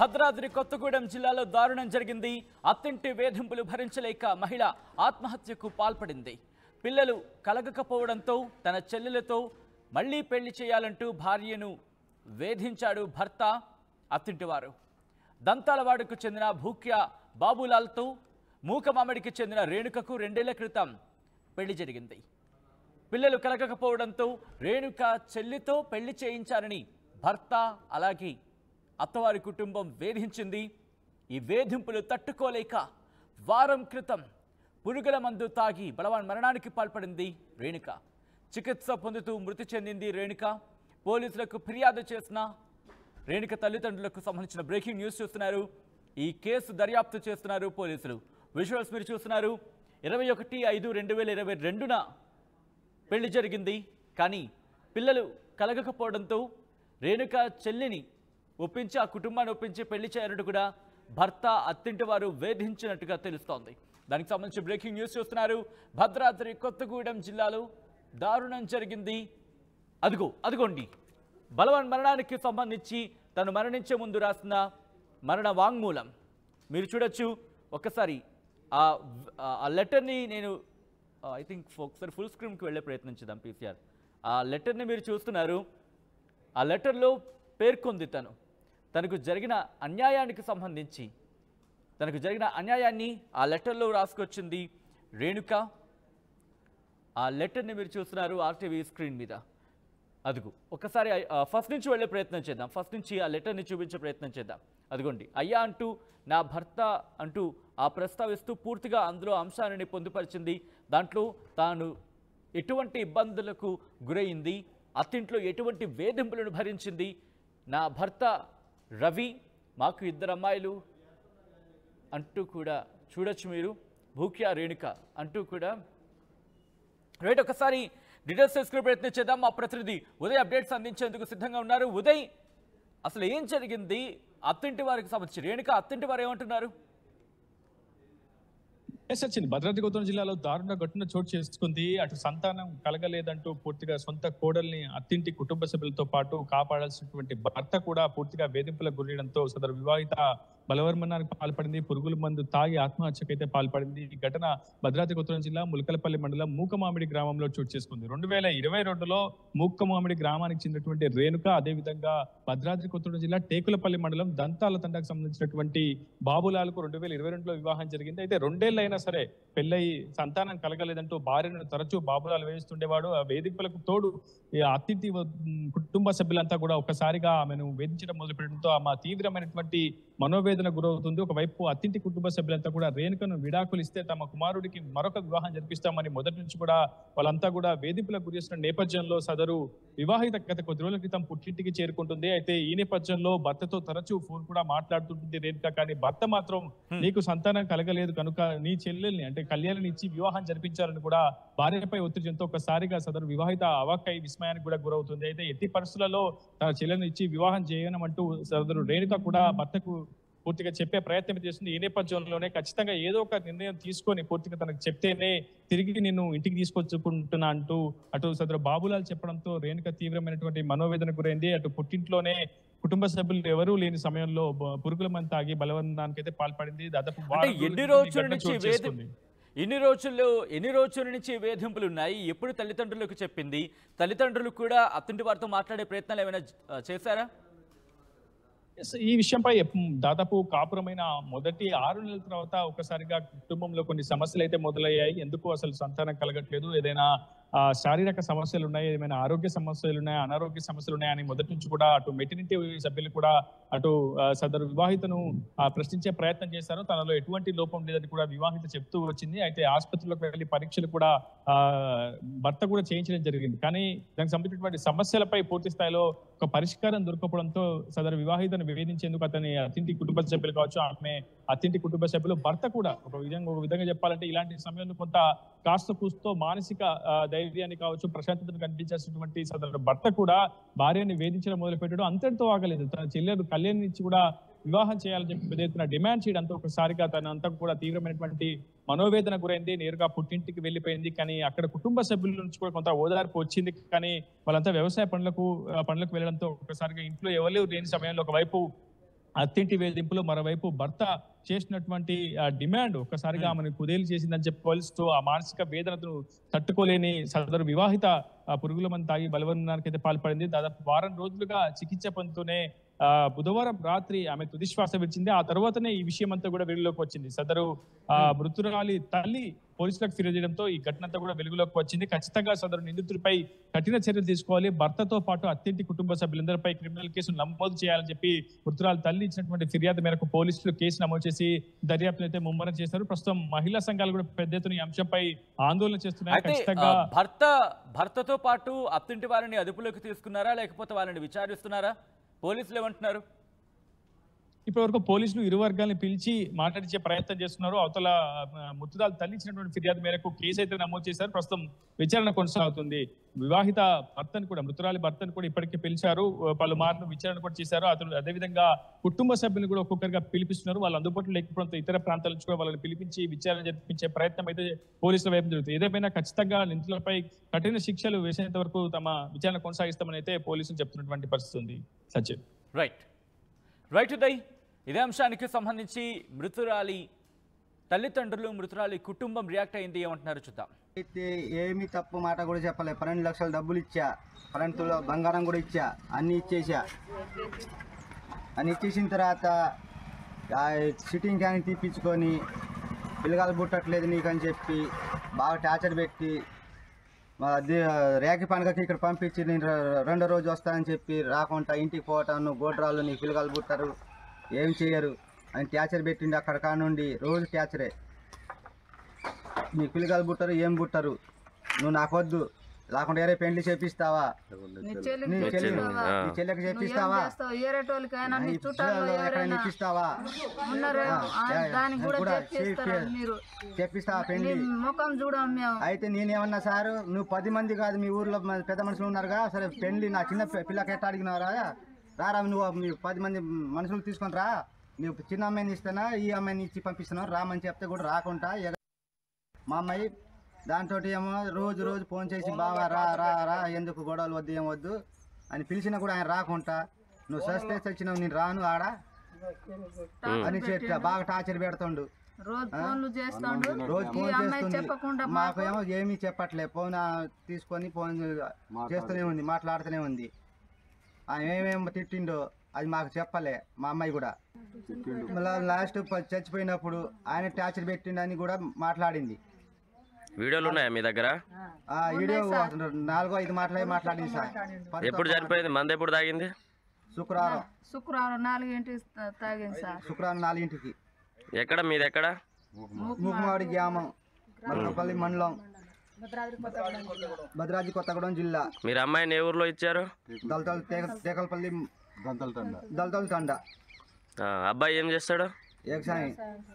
భద్రాద్రి కొత్తగూడెం జిల్లాలో దారుణం జరిగింది అత్తింటి వేధింపులు భరించలేక మహిళ ఆత్మహత్యకు పాల్పడింది పిల్లలు కలగకపోవడంతో తన చెల్లెలతో మళ్లీ పెళ్లి చేయాలంటూ భార్యను వేధించాడు భర్త అత్తింటివారు దంతాలవాడకు చెందిన భూక్య బాబులాల్తో మూకమామిడికి చెందిన రేణుకకు రెండేళ్ల క్రితం పెళ్లి జరిగింది పిల్లలు కలగకపోవడంతో రేణుక చెల్లితో పెళ్లి చేయించారని భర్త అలాగే అత్తవారి కుటుంబం వేధించింది ఈ వేధింపులు తట్టుకోలేక వారం క్రితం పురుగుల మందు తాగి బలవాన్ మరణానికి పాల్పడింది రేణుక చికిత్స పొందుతూ మృతి చెందింది రేణుక పోలీసులకు ఫిర్యాదు చేసిన రేణుక తల్లిదండ్రులకు సంబంధించిన బ్రేకింగ్ న్యూస్ చూస్తున్నారు ఈ కేసు దర్యాప్తు చేస్తున్నారు పోలీసులు విజువల్స్ మీరు చూస్తున్నారు ఇరవై ఒకటి ఐదు రెండు వేల ఇరవై రెండున పెళ్లి జరిగింది కానీ పిల్లలు కలగకపోవడంతో రేణుక చెల్లిని ఒప్పించి ఆ కుటుంబాన్ని ఒప్పించి పెళ్లి చేయాలంటూ కూడా భర్త అత్తింటి వారు వేధించినట్టుగా తెలుస్తోంది దానికి సంబంధించి బ్రేకింగ్ న్యూస్ చూస్తున్నారు భద్రాద్రి కొత్తగూడెం జిల్లాలో దారుణం జరిగింది అదిగో అదిగోండి బలవన్ మరణానికి సంబంధించి తను మరణించే ముందు రాసిన మరణ వాంగ్మూలం మీరు చూడొచ్చు ఒక్కసారి ఆ ఆ లెటర్ని నేను ఐ థింక్ ఒకసారి ఫుల్ స్క్రీన్కి వెళ్ళే ప్రయత్నించుదాం పీసీఆర్ ఆ లెటర్ని మీరు చూస్తున్నారు ఆ లెటర్లో పేర్కొంది తను తనకు జరిగిన అన్యాయానికి సంబంధించి తనకు జరిగిన అన్యాయాన్ని ఆ లెటర్లో రాసుకొచ్చింది రేణుక ఆ లెటర్ని మీరు చూస్తున్నారు ఆర్టీవీ స్క్రీన్ మీద అదుగు ఒకసారి ఆ, ఫస్ట్ నుంచి వెళ్ళే ప్రయత్నం చేద్దాం ఫస్ట్ నుంచి ఆ లెటర్ని చూపించే ప్రయత్నం చేద్దాం అదిగోండి అయ్యా అంటూ నా భర్త అంటూ ఆ ప్రస్తావిస్తూ పూర్తిగా అందులో అంశాన్ని పొందుపరిచింది దాంట్లో తాను ఎటువంటి ఇబ్బందులకు గురైంది అత్తింట్లో ఎటువంటి వేధింపులను భరించింది నా భర్త రవి మాకు ఇద్దరు అమ్మాయిలు అంటూ కూడా చూడొచ్చు మీరు భూక్యా రేణుక అంటూ కూడా రైట్ ఒకసారి డీటెయిల్స్ తెలుసుకునే ప్రయత్నం చేద్దాం మా ప్రతినిధి ఉదయ్ అప్డేట్స్ అందించేందుకు సిద్ధంగా ఉన్నారు ఉదయ్ అసలు ఏం జరిగింది అత్తింటి వారికి సంబంధించి రేణుక అత్తింటి వారు ఏమంటున్నారు ఎస్ వచ్చింది భద్రాద్రి కొత్తగూడెం జిల్లాలో దారుణ ఘటన చోటు చేసుకుంది అటు సంతానం కలగలేదంటూ పూర్తిగా సొంత కోడల్ని అత్తింటి కుటుంబ సభ్యులతో పాటు కాపాడాల్సినటువంటి భర్త కూడా పూర్తిగా వేధింపులకు గురయడంతో సదరు వివాహిత బలవర్మనానికి పాల్పడింది పురుగుల మందు తాగి ఆత్మహత్యకైతే పాల్పడింది ఈ ఘటన భద్రాద్రి కొత్తగూడెం జిల్లా ములకలపల్లి మండలం మూకమామిడి గ్రామంలో చోటు చేసుకుంది రెండు వేల ఇరవై రెండులో మూకమామిడి గ్రామానికి చెందినటువంటి రేణుక అదేవిధంగా భద్రాద్రి కొత్తగూడెం జిల్లా టేకులపల్లి మండలం దంతాల తండాకు సంబంధించినటువంటి బాబులాలకు రెండు వేల ఇరవై రెండులో వివాహం జరిగింది అయితే రెండేళ్లైనా సరే పెళ్ళయి సంతానం కలగలేదంటూ భార్యను తరచూ బాబులాలు వేయిస్తుండేవాడు ఆ వేధింపులకు తోడు ఈ అతిథి వ- కుటుంబ సభ్యులంతా కూడా ఒకసారిగా ఆమెను వేధించడం మొదలుపెట్టడంతో ఆమె తీవ్రమైనటువంటి మనోవేదన గురవుతుంది ఒకవైపు అత్తింటి కుటుంబ సభ్యులంతా కూడా రేణుకను విడాకులు ఇస్తే తమ కుమారుడికి మరొక వివాహం జరిపిస్తామని మొదటి నుంచి కూడా వాళ్ళంతా కూడా వేధింపులకు గురి చేసిన నేపథ్యంలో సదరు వివాహిత గత కొద్ది రోజుల క్రితం పుట్టింటికి చేరుకుంటుంది అయితే ఈ నేపథ్యంలో భర్తతో తరచూ ఫోన్ కూడా మాట్లాడుతుంటుంది రేణుక కానీ భర్త మాత్రం నీకు సంతానం కలగలేదు కనుక నీ చెల్లెల్ని అంటే కళ్యాణిని ఇచ్చి వివాహం జరిపించాలని కూడా భార్యపై ఒత్తిడి చెందుతూ ఒకసారిగా సదరు వివాహిత అవాక్కై విస్మయానికి కూడా గురవుతుంది అయితే ఎట్టి పరిస్థితులలో తన చెల్లెల్ని ఇచ్చి వివాహం చేయనమంటూ సదరు రేణుక కూడా భర్తకు పూర్తిగా చెప్పే ప్రయత్నం చేస్తుంది ఈ నేపథ్యంలోనే ఖచ్చితంగా ఏదో ఒక నిర్ణయం తీసుకొని పూర్తిగా తనకు చెప్తేనే తిరిగి నిన్ను ఇంటికి తీసుకొచ్చుకుంటున్నా అంటూ అటు సదరు బాబులాల్ చెప్పడంతో రేణుక తీవ్రమైనటువంటి మనోవేదన గురైంది అటు పుట్టింట్లోనే కుటుంబ సభ్యులు ఎవరూ లేని సమయంలో బ- పురుగుల మంది తాగి బలవంతానికి అయితే పాల్పడింది దాదాపు అంటే వారం ఎన్ని రోజుల క్రితం రోజుల ఈ ఘటన నుంచి చోటు వేధి చేసుకుంది. ఎన్ని రోజుల్లో ఎన్ని రోజుల నుంచి వేధింపులు ఉన్నాయి ఎప్పుడు తల్లిదండ్రులకు చెప్పింది తల్లిదండ్రులు కూడా అత్తింటి వారితో మాట్లాడే ప్రయత్నాలు ఏమైనా ఆ, చేశారా Yes, ఈ విషయంపై ఎప్- దాదాపు కాపురమైన మొదటి ఆరు నెలల తర్వాత ఒకసారిగా కుటుంబంలో కొన్ని సమస్యలు అయితే మొదలయ్యాయి ఎందుకు అసలు సంతానం కలగట్లేదు ఏదైనా ఆ, శారీరక సమస్యలు ఉన్నాయి ఏమైనా ఆరోగ్య సమస్యలు ఉన్నాయి అనారోగ్య సమస్యలు ఉన్నాయని మొదటి నుంచి కూడా అటు మెటర్నిటీ సభ్యులు కూడా అటు ఆ, సదరు వివాహితను ఆ, ప్రశ్నించే ప్రయత్నం చేశారు తనలో ఎటువంటి లోపం లేదని కూడా వివాహిత చెప్తూ వచ్చింది అయితే ఆసుపత్రిలోకి వెళ్ళి పరీక్షలు కూడా ఆ, భర్త కూడా చేయించడం జరిగింది కానీ దానికి సంబంధించినటువంటి సమస్యలపై పూర్తి స్థాయిలో ఒక పరిష్కారం దొరకపోవడంతో సదరు వివాహితను వేధించేందుకు అతని అత్తింటి కుటుంబ సభ్యులు కావచ్చు ఆమె అత్తింటి కుటుంబ సభ్యులు భర్త కూడా ఒక విధంగా ఒక విధంగా చెప్పాలంటే ఇలాంటి సమయంలో కొంత కాస్త కూస్తో మానసిక ఆ, ధైర్యాన్ని కావచ్చు ప్రశాంతతను కనిపించాల్సినటువంటి సదరు భర్త కూడా భార్యని వేధించడం మొదలు పెట్టడం అంతటితో ఆగలేదు తన చెల్లెలు కళ్యాణ్ నుంచి కూడా వివాహం చేయాలని చెప్పి పెద్ద ఎత్తున డిమాండ్ చేయడంతో ఒకసారిగా తన అంతా కూడా తీవ్రమైనటువంటి మనోవేదన గురైంది నేరుగా పుట్టింటికి వెళ్ళిపోయింది కానీ అక్కడ కుటుంబ సభ్యుల నుంచి కూడా కొంత ఓదార్పు వచ్చింది కానీ వాళ్ళంతా వ్యవసాయ పనులకు ఆ, పనులకు వెళ్ళడంతో ఒకసారిగా ఇంట్లో ఎవరు లేని సమయంలో ఒకవైపు అత్తింటి వేధింపులు మరోవైపు భర్త చేసినటువంటి ఆ డిమాండ్ ఒక్కసారిగా ఆమెను కుదేలు చేసిందని చెప్పి పోలీసుతో ఆ మానసిక వేదనను తట్టుకోలేని సదరు వివాహిత ఆ పురుగుల మంది తాగి బలవన్నానికి అయితే పాల్పడింది దాదాపు వారం రోజులుగా చికిత్స పొందుతూనే ఆ బుధవారం రాత్రి ఆమె తుదిశ్వాస విడిచింది ఆ తర్వాతనే ఈ విషయం అంతా కూడా వెలుగులోకి వచ్చింది సదరు ఆ మృతురాలి తల్లి పోలీసులకు ఫిర్యాదు చేయడంతో ఈ ఘటన అంతా కూడా వెలుగులోకి వచ్చింది ఖచ్చితంగా సదరు నిందితుడిపై కఠిన చర్యలు తీసుకోవాలి భర్తతో పాటు అత్తింటి కుటుంబ సభ్యులందరిపై క్రిమినల్ కేసులు నమోదు చేయాలని చెప్పి మృతురాలు తల్లి ఇచ్చినటువంటి ఫిర్యాదు మేరకు పోలీసులు కేసు నమోదు చేసి దర్యాప్తును అయితే ముమ్మరం చేశారు ప్రస్తుతం మహిళా సంఘాలు కూడా పెద్ద ఎత్తున ఈ అంశంపై ఆందోళన చేస్తున్నాయి అయితే ఖచ్చితంగా ఆ, భర్త భర్తతో పాటు అత్తింటి వారిని అదుపులోకి తీసుకున్నారా లేకపోతే వాళ్ళని విచారిస్తున్నారా పోలీసులు ఏమంటున్నారు ఇప్పటి వరకు పోలీసులు ఇరు వర్గాలను పిలిచి మాట్లాడించే ప్రయత్నం చేస్తున్నారు అవతల ఆ, మృతురాలు తల్లి ఇచ్చినటువంటి ఫిర్యాదు మేరకు కేసు అయితే నమోదు చేశారు ప్రస్తుతం విచారణ కొనసాగుతుంది వివాహిత భర్తను కూడా మృతురాలి భర్తను కూడా ఇప్పటికే పిలిచారు ఆ, పలుమార్లు విచారణ కూడా చేశారు అతను అదేవిధంగా కుటుంబ సభ్యులు కూడా ఒక్కొక్కరిగా పిలిపిస్తున్నారు వాళ్ళు అందుబాటులో లేకపోవడంతో ఇతర ప్రాంతాల నుంచి కూడా వాళ్ళని పిలిపించి విచారణ జరిపించే ప్రయత్నం అయితే పోలీసుల వైపు జరుగుతుంది ఏదేమైనా ఖచ్చితంగా నిందితులపై కఠిన శిక్షలు వేసేంత వరకు తమ విచారణ కొనసాగిస్తామని అయితే పోలీసులు చెప్తున్నటువంటి పరిస్థితి ఉంది సచిన్ రైట్ రైట్ ఉదయ్ ఇదే అంశానికి సంబంధించి మృతురాలి తల్లిదండ్రులు మృతురాలి కుటుంబం రియాక్ట్ అయింది ఏమంటున్నారు చూద్దాం అయితే ఏమీ తప్పు మాట కూడా చెప్పలే పన్నెండు లక్షల డబ్బులు ఇచ్చా పన్నెండు తులాల బంగారం కూడా ఇచ్చా అన్నీ ఇచ్చేసా అన్ని ఇచ్చేసిన తర్వాత ఆ సిట్టింగ్ క్యాన్ తీపించుకొని పిల్లగాలు పుట్టట్లేదు నీకు అని చెప్పి బాగా టార్చర్ పెట్టి మా ది- రేఖ పండుగకి ఇక్కడ పంపించి నేను రె- రెండో రోజు వస్తానని చెప్పి రాకుండా ఇంటికి పోవటం నువ్వు గోడ్రాళ్ళు నీ పిల్లగాలు పుట్టారు ఏం చేయరు అని టార్చర్ పెట్టిండి అక్కడ కానుండి రోజు టార్చరే నీ పిల్లగాలు పుట్టరు ఏం పుట్టరు నువ్వు నాకొద్దు లేకుండా వేరే పెండ్లి చేపిస్తావా నీ చెల్లికి నీ చెల్లి చేపిస్తావా? నీ చెల్లెకి నువ్వు ఏం చేపిస్తావా చేస్తావు? ఏరేటోళ్ళకైనా నీ నీ చుట్టాలు పిల్లలు ఎక్కడైనా ఎవరైనా ఇప్పిస్తావా ఉన్నారేమో ఆ, ఆ, యా, దానికి అది కూడా కూడా చెప్పిస్తారా చేపి- మీరు చేపిస్తావా నీ పెండ్లి ముఖం చూడం మేము అయితే నేనేమన్నా సారు నువ్వు పది మంది కాదు మీ ఊర్లో మ- పెద్ద మనుషులు ఉన్నారుగా సరే పెళ్లి నా చిన్న పి- పిల్లకి ఎట్ట అడిగినారా రారా నువ్వు మీ పది మంది మనుషులు తీసుకొని రా నువ్వు చిన్న అమ్మాయిని ఇస్తానా ఈ అమ్మాయిని ఇచ్చి పంపిస్తున్నావు రామని చెప్తే కూడా రాకుండా ఎగ- మా అమ్మాయి దాంతో ఏమో రోజు రోజు ఫోన్ చేసి బావా రా రా రా ఎందుకు గొడవలు వద్దు ఏం వద్దు అని పిలిచినా కూడా ఆయన రాకుండా నువ్వు సస్తే చచ్చినావు నేను రాను ఆడ అని చెప్పి బాగా టార్చర్ పెడుతుండు రోజు ఫోన్లు చేస్తాడు రోజు ఈ ఫోన్ అమ్మాయి చేస్తుంది చెప్పకుండా మాకు ఏమో ఏమీ చెప్పట్లే ఫోన్ ఆ, తీసుకొని ఫోన్ చేస్తూనే ఉంది మాట్లాడుతూనే ఉంది ఆయన ఏమేమి తిట్టిండో అది మాకు చెప్పలే మా అమ్మాయి కూడా మళ్ళీ లాస్ట్ ప- చచ్చిపోయినప్పుడు ఆయన టార్చర్ పెట్టిండని కూడా మాట్లాడింది వీడియోలు ఉన్నాయా మీ దగ్గర ఆ వీడియో నాలుగో ఐదు మాటలే మాట్లాడింది సార్ ఎప్పుడు చనిపోయింది మంది ఎప్పుడు తాగింది శుక్రవారం శుక్రవారం నాలుగింటి తాగింది సార్ శుక్రవారం నాలుగింటికి ఎక్కడ మీది ఎక్కడ ముక్కుమాడి గ్రామం మల్కపల్లి మండలం భద్రాద్రి కొత్తగూడెం జిల్లా మీరు అమ్మాయిని ఏ ఊర్లో ఇచ్చారు దళతల తేకలపల్లి దళతల తండ ఆ, అబ్బాయి ఏం చేస్తాడు వ్యవసాయం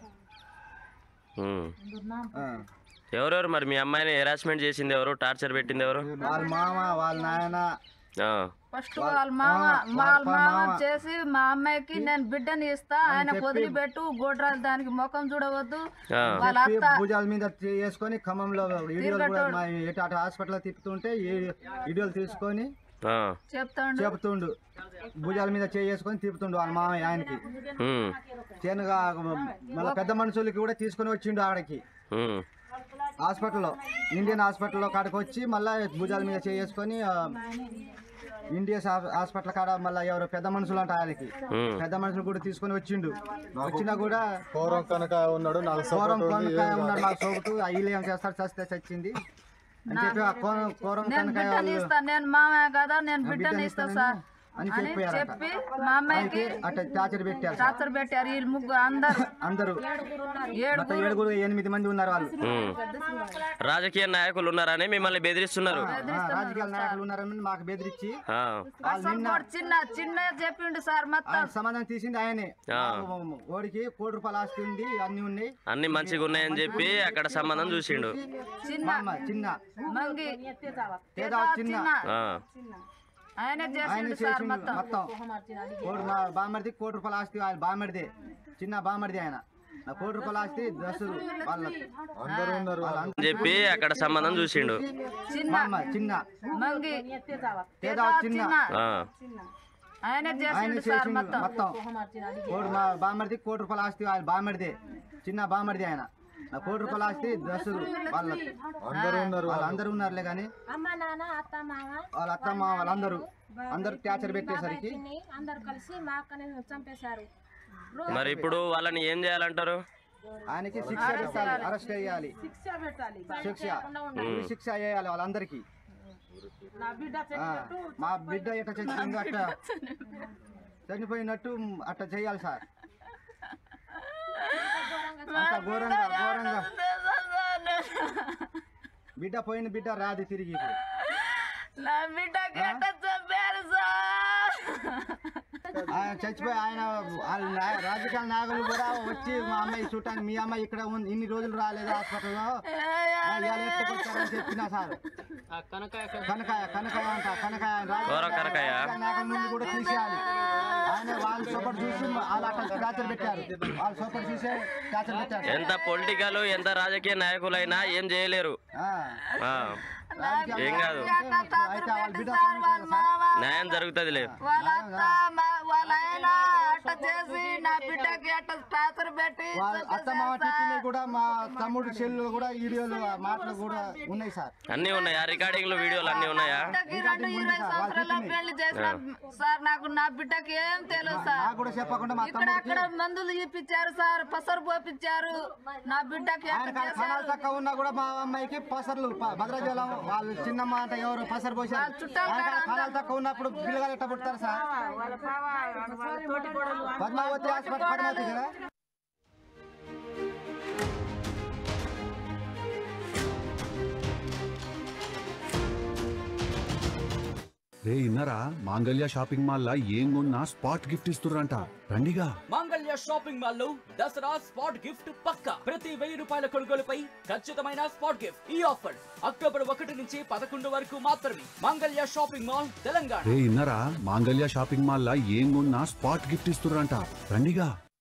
ఉమ్. ఆ. ఎవరెవరు మరి మీ అమ్మాయిని హెరాస్మెంట్ చేసింది ఎవరు టార్చర్ పెట్టింది ఎవరు వాళ్ళ మామ వాళ్ళ నాయన ఆ, ఫస్ట్ వాళ్ళ మామ వాళ్ళ మామ చేసి మా అమ్మాయికి నేను బిడ్డని ఇస్తా ఆయన వదిలిపెట్టు గోడ్రాలు దానికి ముఖం చూడవద్దు ఆ, వాళ్ళ అత్త భుజాల మీద చేసుకొని ఖమ్మంలో వీడియోలు కూడా మా ఎటు అటు హాస్పిటల్ తిప్పుతుంటే ఈ వీడియోలు తీసుకొని ఆ, చెప్తాడు చెబుతుండు భుజాల మీద చేసుకొని తిప్పుతుండు వాళ్ళ మామయ్య ఆయనకి ఉమ్, చేనుగా మళ్ళీ పెద్ద మనుషులకి కూడా తీసుకొని వచ్చిండు ఆడకి ఉమ్, హాస్పిటల్లో ఇండియన్ హాస్పిటల్లో కాడికి వచ్చి మళ్ళీ భుజాల మీద చేసుకొని ఆ, ఇండియన్ హా- హాస్పిటల్ కాడ మళ్ళీ ఎవరో పెద్ద మనుషులు అంట ఆయనకి ఉమ్. పెద్ద మనుషులు కూడా తీసుకొని వచ్చిండు వచ్చినా కూడా పూర్వం కనుక ఉన్నాడు నాకు కోరం సపోర్ట్ ఉంది కొనకాయ ఉన్నాడు మాకు సోపుతూ అయ్యి ఏం చేస్తాడు చస్తే చచ్చింది అని చెప్పి ఆ కోరం కోరం నేను కనకాయ బిడ్డని వాళ్ళు ఇస్తా నేను మామయ్య కదా నేను బిడ్డని బిడ్డని ఇస్తా ఇస్తానని సార్ అని అని చెప్పారట. చెప్పి మా అమ్మాయికి అట్లా టార్చర్ పెట్టారు సార్. టార్చర్ పెట్టారు వీళ్ళు ముగ్గురు అందరు అందరూ ఏడు మొత్తం ఏడుగురు ఎనిమిది మంది ఉన్నారు వాళ్ళు ఉమ్. రాజకీయ నాయకులు ఉన్నారని మిమ్మల్ని బెదిరిస్తున్నారు ఆ, రాజకీయ నాయకులు ఉన్నారని మాకు బెదిరించి ఆ, వాళ్ళు నిన్న వాడు చిన్న చిన్న చెప్పిండు సార్ మొత్తం ఆయన సమాధానం తీసింది ఆయనే ఆ. మాకు ఓడికి కోటి రూపాయలు ఆస్తి ఉంది అన్ని ఉన్నాయి అన్ని మంచిగా ఉన్నాయని చెప్పి అక్కడ సంబంధం చూసిండు చిన్న మా అమ్మ చిన్న మంగి పేద చిన్న చిన్న ఆ, ఆయన ఆయన చేసిండు సార్ చేసిండు మొత్తం మొత్తం కోటి మా బామ్మడిది కోటి రూపాయల ఆస్తి వాళ్ళ బామ్మడిదే చిన్న బామ్మడిది ఆయన నా కోటి రూపాయల ఆస్తి డ్రెస్సులు వాళ్ళ అందరూ ఉన్నారు వాళ్ళ అని చెప్పి అక్కడ సంబంధం చూసిండు చిన్న మా అమ్మ చిన్న మంగి పేద చిన్న చిన్న ఆ, ఆయన ఆయన చేసిండు సార్ చేసిండు మొత్తం మొత్తం కోటి మా బామ్మడిది కోటి రూపాయల ఆస్తి వాళ్ళ బామ్మడిదే చిన్న బామ్మడిది ఆయన నా కోటి రూపాయల ఆస్తి డ్రెస్సులు వాళ్ళ అందరూ ఉన్నారు వాళ్ళందరూ ఉన్నారులే కానీ అమ్మ నాన్న అత్త మామ వాళ్ళ అత్తమ్మ వాళ్ళందరూ అందరూ టార్చర్ పెట్టేసరికి పిన్ని అందరు కలిసి మా అక్కని చంపేశారు మరి ఇప్పుడు వాళ్ళని ఏం చేయాలంటారు ఆయనకి శిక్ష పెట్టాలి అరెస్ట్ చేయాలి శిక్ష ఉరి శిక్ష వేయాలి వాళ్ళందరికీ ఆ, మా బిడ్డ ఎట్ట చచ్చిపోయిందో అట్ట చనిపోయినట్టు అట్ట చేయాలి సార్ అంత ఘోరంగా ఘోరంగా బిడ్డ పోయిన బిడ్డ రాదు తిరిగి ఇప్పుడు నా బిడ్డకి ఎట్ట చంపారు సార్ ఆయన చచ్చిపోయి ఆయన వాళ్ళ నా- రాజకీయ నాయకులు కూడా వచ్చి మా అమ్మాయి చూడటానికి మీ అమ్మాయి ఇక్కడ ఉంది ఇన్ని రోజులు రాలేదు హాస్పిటల్లో ఇవాళ ఎత్తుకొచ్చారని చెప్పినా సార్ కనకాయ కనకాయ అంట కనకాయ రాజకీయ ఎవరో కనకాయ? నాయకుల నుండి కూడా తీసేయాలి ఆయన వాళ్ళు సపోర్ట్ చూసి వాళ్ళు అట్లా టార్చర్ పెట్టారు వాళ్ళు సపోర్ట్ చూసే టార్చర్ పెట్టారు ఎంత పొలిటికల్ ఎంత రాజకీయ నాయకులైనా ఏం చేయలేరు ఆ. ఆ, రాజకీయ ఏం కాదు. అయితే వాళ్ళ బిడ్డ సార్ వాళ్ళ మామ న్యాయం జరుగుతుందిలే వాళ్ళ అత్త మా- వాళ్ళ ఆయన అట్ట చేసి నా బిడ్డకి అట్ట టార్చర్ పెట్టి వాళ్ళ అత్త మామ టిఫిన్ కూడా మా తమ్ముడు చెల్లు కూడా వీడియోలు ఆ మాటలు కూడా ఉన్నాయి సార్ అన్నీ ఉన్నాయా రికార్డింగ్లు వీడియోలు అన్నీ ఉన్నాయా బిడ్డకి రెండు ఇరవై సంవత్సరాల పెళ్లి చేసిన సార్ నాకు నా బిడ్డకి ఏం తెలియదు సార్ నాకు కూడా చెప్పకుండా మా ఇక్కడ తమ్ముడికి అక్కడ మందులు ఇప్పించారు సార్ పసరు పోపించారు నా బిడ్డకి ఆయన అట్ట కాడ చేశారు. కణాలు తక్కువ ఉన్నా కూడా మా అమ్మాయికి పసర్లు ప- భద్రాచలం వాళ్ళు చిన్నమ్మ అంటే ఎవరు పసరు పోసారు వాళ్ళ చుట్టాలు ఆయన కాడ కాడ కణాలు తక్కువ ఉన్నప్పుడు పిల్లగాలు ఎట్ట పుడతారు సార్ పద్మావతి హాస్పిటల్ పద్మావతి కదా రే ఇన్నరా మాంగళ్య షాపింగ్ మాల్ లా ఏం కొన్నా స్పాట్ గిఫ్ట్ ఇస్తుర్రంట రండిగా మాంగళ్య షాపింగ్ మాల్ లో దసరా స్పాట్ గిఫ్ట్ పక్క ప్రతి వెయ్యి రూపాయల కొనుగోలుపై ఖచ్చితమైన స్పాట్ గిఫ్ట్ ఈ ఆఫర్ అక్టోబర్ ఒకటి నుంచి పదకొండు వరకు మాత్రమే మాంగళ్య షాపింగ్ మాల్ తెలంగాణ రే ఇన్నరా మాంగళ్య షాపింగ్ మాల్ లా ఏం కొన్నా స్పాట్ గిఫ్ట్ ఇస్తుర్రంట రండిగా